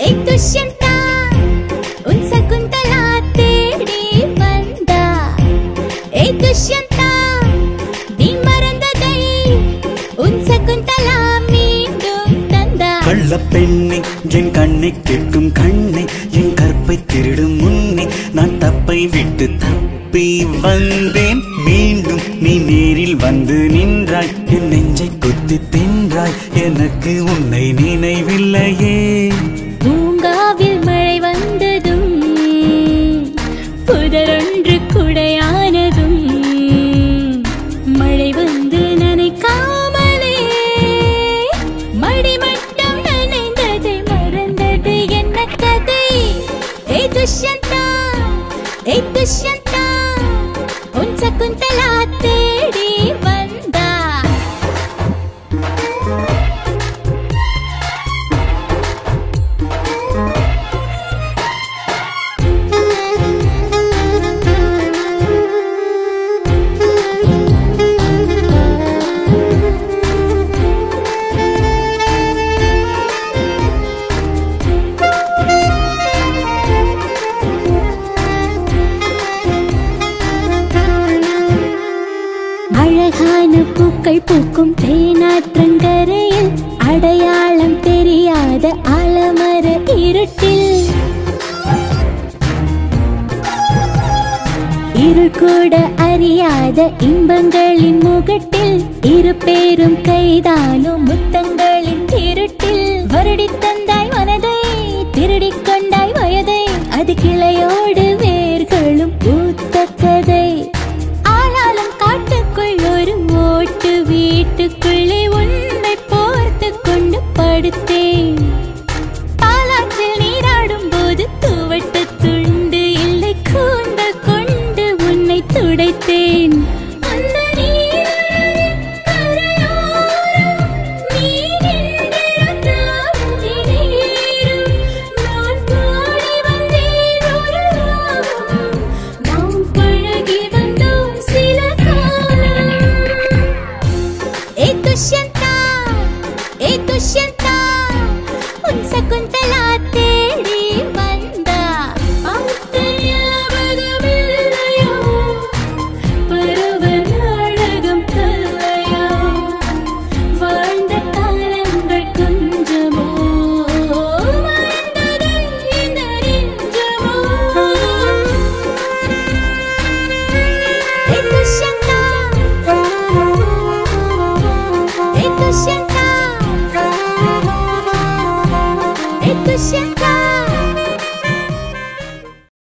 ஏ துஷ்யந்தா உன் சகுந்தலா தேடி வந்தா ஏ துஷ்யந்தா நீ மறந்ததை உன் சகுந்தலா மீண்டும் தந்தா கள்ள பெண்ணே என் கண்ணை கெட்டும் கண்ணை என் கற்பை திருடும் முன்னே நான் தப்பை விட்டு தப்பி வந்தேன் மீண்டும் நீ நேரில் வந்து நின்றாய் என் நெஞ்சை குத்தி தின்றாய் எனக்கு உன்னை நினைவில்லையே பூங்காவில் மழை வந்ததும் புதரொன்று குடையானதும் மழை வந்து நனைக்காமலே மடி மட்டும் நனைந்ததை மறந்தது என்ன கதை ஏ துஷ்யந்தா ஏ துஷ்யந்தா உன் சகுந்தலா தேடி வந்தா அழகான பூக்கள் பூக்கும் தேனாற்றங்கரையில் அடையாளம் தெரியாத ஆலமர இருட்டில் இருள் கூட அறியாத இன்பங்களின் முகட்டில் இரு பேரும் கைதானும் முத்தங்களின் இருட்டில் வருடி தந்தாய் மனதை திருடிக் கொண்டாய் வயதை அது கிளையோடு வேர்களும் பூத்த கதை ஆனாலும் காட்டுக்குள் ஒரு ஓட்டு வீட்டுக்குள்ளே உன்னை போர்த்து கொண்டு படுத்தேன் பாலாற்றில் நீராடும் போது துவட்ட துண்டு இல்லை கூந்தல் கொண்டு உன்னை துடைத்தேன் அந்த நீரின் கரையோரம் நீ நின்றிருந்தால் திடீரும் நான் பாடி வந்தேன் ஒரு ராகம். நாம் பழகி வந்தோம் சில காலம் ஏ துஷ்யந்தா ஏ துஷ்யந்தா உன் சகுந்தலா